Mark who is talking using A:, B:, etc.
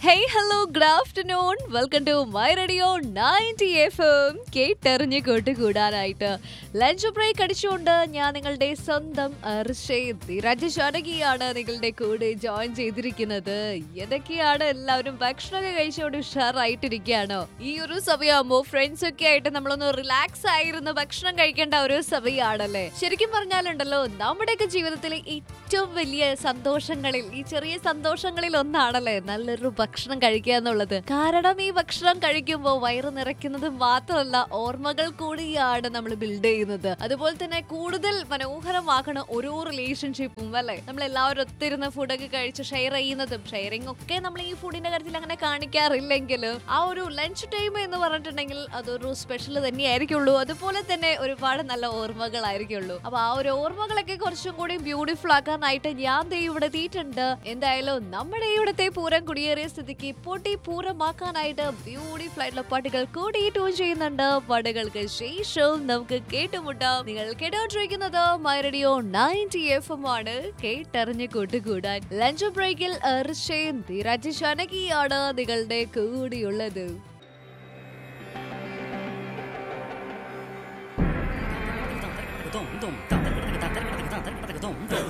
A: hey hello good afternoon welcome to my radio ninety F M കേട്ടെറിഞ്ഞ് കൂട്ടുകൂടാനായിട്ട് lunch break അടിച്ചുകൊണ്ട് ഞാൻ നിങ്ങളുടെ സ്വന്തം അർഷേദ് രാജശാനകിയാണ് നിങ്ങളുടെ കൂടെ ജോയിൻ ചെയ്തിരിക്കുന്നത് ഏതൊക്കെയാണ് എല്ലാവരും ഭക്ഷണമൊക്കെ കഴിച്ചുകൊണ്ട് ഉഷാറായിട്ടിരിക്കുകയാണോ ഈ ഒരു സമയമാകുമ്പോൾ ഫ്രണ്ട്സ് ഒക്കെ ആയിട്ട് നമ്മളൊന്ന് റിലാക്സ് ആയിരുന്ന് ഭക്ഷണം കഴിക്കേണ്ട ഒരു സമയമാണല്ലേ ശരിക്കും പറഞ്ഞാലുണ്ടല്ലോ നമ്മുടെയൊക്കെ ജീവിതത്തിലെ ഏറ്റവും വലിയ സന്തോഷങ്ങളിൽ ഈ ചെറിയ സന്തോഷങ്ങളിൽ ഒന്നാണല്ലേ നല്ലൊരു ഭക്ഷണം കഴിക്കുക എന്നുള്ളത് കാരണം ഈ ഭക്ഷണം കഴിക്കുമ്പോൾ വയറ് നിറയ്ക്കുന്നത് മാത്രമല്ല ഓർമ്മകൾ കൂടിയാണ് നമ്മൾ ബിൽഡ് ചെയ്യുന്നത് അതുപോലെ തന്നെ കൂടുതൽ മനോഹരമാക്കണ ഓരോ റിലേഷൻഷിപ്പും അല്ലെ നമ്മൾ എല്ലാവരും ഒത്തിരുന്ന് ഫുഡൊക്കെ കഴിച്ച് ഷെയർ ചെയ്യുന്നതും ഷെയറിംഗ് ഒക്കെ നമ്മൾ ഈ ഫുഡിന്റെ കാര്യത്തിൽ അങ്ങനെ കാണിക്കാറില്ലെങ്കിലും ആ ഒരു ലഞ്ച് ടൈം എന്ന് പറഞ്ഞിട്ടുണ്ടെങ്കിൽ അതൊരു സ്പെഷ്യൽ തന്നെയായിരിക്കുള്ളൂ അതുപോലെ തന്നെ ഒരുപാട് നല്ല ഓർമ്മകളായിരിക്കുള്ളൂ അപ്പൊ ആ ഒരു ഓർമ്മകളൊക്കെ കുറച്ചും കൂടി ബ്യൂട്ടിഫുൾ ആക്കാനായിട്ട് ഞാൻ ദേ ഇവിടെ എത്തിയിട്ടുണ്ട് എന്തായാലും നമ്മുടെ ഇവിടുത്തെ പൂരം കുടിയേറിയ സ്ഥിതിക്ക് പൊട്ടി പൂരമാക്കാനായിട്ട് ബ്യൂട്ടിഫുൾ ആയിട്ടുള്ള പാട്ടുകൾ കൂടി ട്യൂൺ ചെയ്യുന്നുണ്ട് പാട്ടുകൾക്ക് ശേഷം നമുക്ക് കേട്ടുമുട്ടാം നിങ്ങൾ കേട്ടോണ്ടിരിക്കുന്നത് my radio ninety F M ആണ് കേട്ടറിഞ്ഞ് കൂട്ടുകൂടാൻ ലഞ്ച് ബ്രേക്കിൽ അർഷയും ധീരാജ് ശാനകിയാണ് നിങ്ങളുടെ കൂടിയുള്ളത്
B: 咚咚，当当当当当当当当当咚咚。